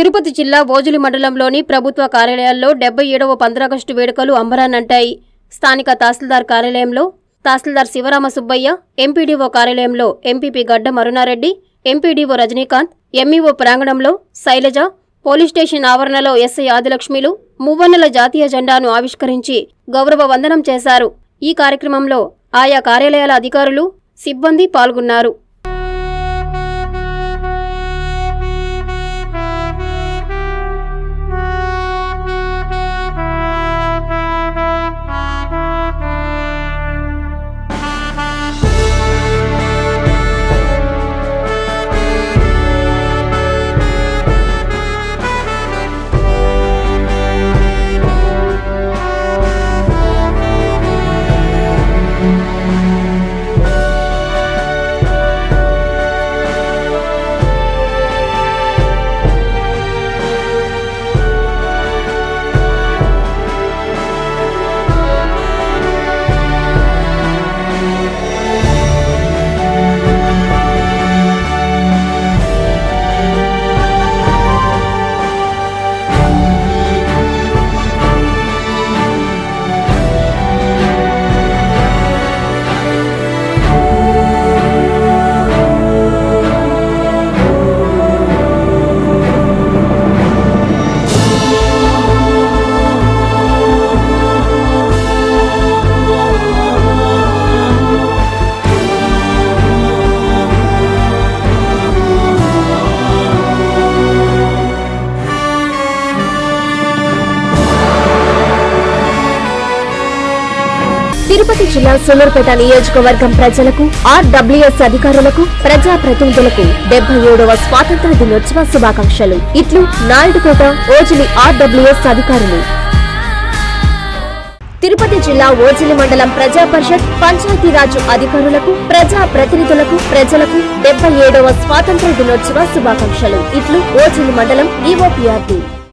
తిరుపతి జిల్లా ఓజులి మండలంలోని ప్రభుత్వ కార్యాలయాల్లో డెబ్బై ఏడవ పంద్రాగస్టు వేడుకలు అంబరాన్నంటాయి స్థానిక తహసీల్దార్ కార్యాలయంలో తహసీల్దార్ శివరామ సుబ్బయ్య ఎంపీడీఓ కార్యాలయంలో MPP Gadda Marunareddy MPDO Rajinikanth MEO ప్రాంగణంలో శైలజ పోలీస్ స్టేషన్ ఆవరణలో ఎస్ఐ ఆదిలక్ష్మిలు మువ్వన్నెల జాతీయ జెండాను ఆవిష్కరించి గౌరవ వందనం చేశారు ఈ కార్యక్రమంలో ఆయా కార్యాలయాల అధికారులు సిబ్బంది పాల్గొన్నారు తిరుపతి జిల్లా సోమర్పేట నియోజకవర్గం ప్రజలకు ఆర్డబ్ల్యూఎస్ అధికారులకు ప్రజా ప్రతినిధులకు డెబ్బై ఏడవ స్వాతంత్ర దినోత్సవ శుభాకాంక్షలు ఇట్లు నాయుడుకోట ఓజిలి ఆర్డబ్ల్యూఎస్ అధికారులు తిరుపతి జిల్లా ఓజిలి మండలం ప్రజా పరిషత్ పంచాయతీరాజ్ అధికారులకు ప్రజా ప్రతినిధులకు ప్రజలకు డెబ్బై ఏడవ స్వాతంత్ర దినోత్సవ శుభాకాంక్షలు ఇట్లు ఓజిలి మండలం ఈఓపీఆర్టీ